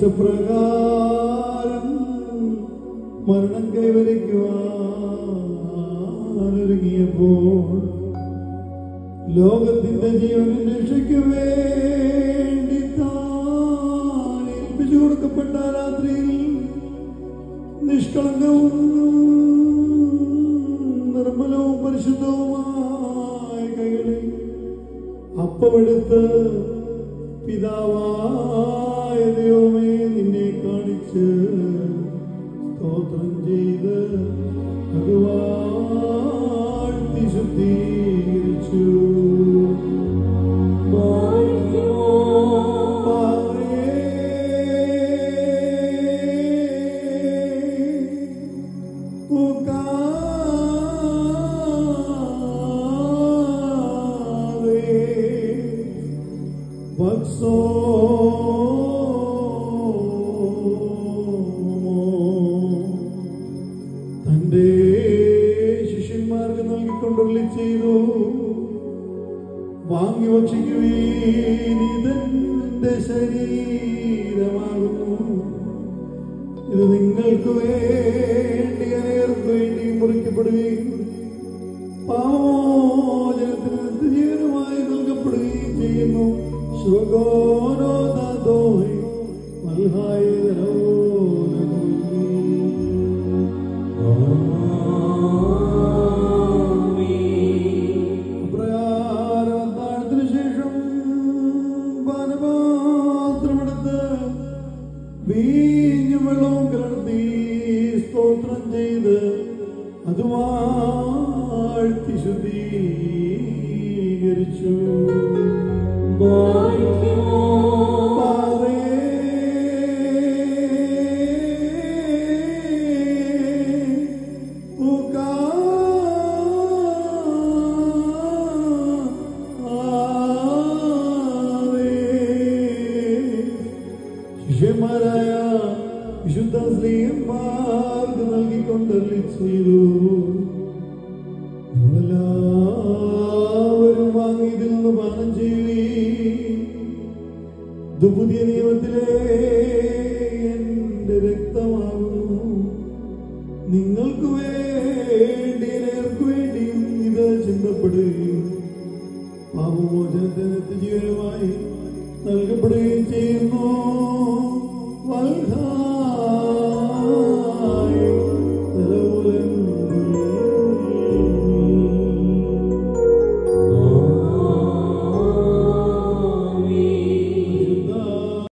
ഇഷ്ടപ്രകാരം മരണം കൈവരിക്കുവാനൊരുങ്ങിയപ്പോൾ ലോകത്തിന്റെ ജീവനും രക്ഷയ്ക്ക് വേണ്ടി താൻ ഏൽപ്പിച്ചു കൊടുക്കപ്പെട്ട ആ രാത്രിയിൽ നിഷ്കളങ്കവും നിർമ്മലവും പരിശുദ്ധവുമായ കൈകളിൽ അപ്പമെടുത്ത് പിതാവായ ദൈവമേ നിന്നെ കാണിച്ച് സ്തോത്രം ചെയ്ത് അത് വാഴ്ത്തി ശുദ്ധീകരിച്ചു തന്റെ ശിഷ്യന്മാർക്ക് നൽകിക്കൊണ്ടുള്ള ചെയ്തു വാങ്ങി ഭക്ഷിക്കുവീൻ ഇതെന്റെ ശരീരമാകുന്നു ഇത് നിങ്ങൾക്ക് വേണ്ടി അനേർക്ക് വേണ്ടി മുറിക്കപ്പെടുകയും പാമോചനത്തിന് നിത്യജീവനുമായി നൽകപ്പെടുകയും ചെയ്യുന്നു ശുഭഗോനോദോഹി മൽഹായ അപ്രകാരത്തിന് ശേഷം പാനപാത്രമെടുത്ത് വീഞ്ഞും വെള്ളവും കലർത്തി സ്തോത്രം ചെയ്ത് അത് വാഴ്ത്തി ശുദ്ധീകരിച്ചു ശിഷ്യന്മാരായ വിശുദ്ധ സ്ത്രീയന്മാർക്ക് നൽകിക്കൊണ്ടല്ലി ചെയ്തു നിങ്ങളെല്ലാവരും വാങ്ങി ഇതിൽ നിന്ന് പാനം ചെയ്യുകയും ഇത് പുതിയ നിയമത്തിലെ എന്റെ രക്തമാകുന്നു നിങ്ങൾക്ക് വേണ്ടി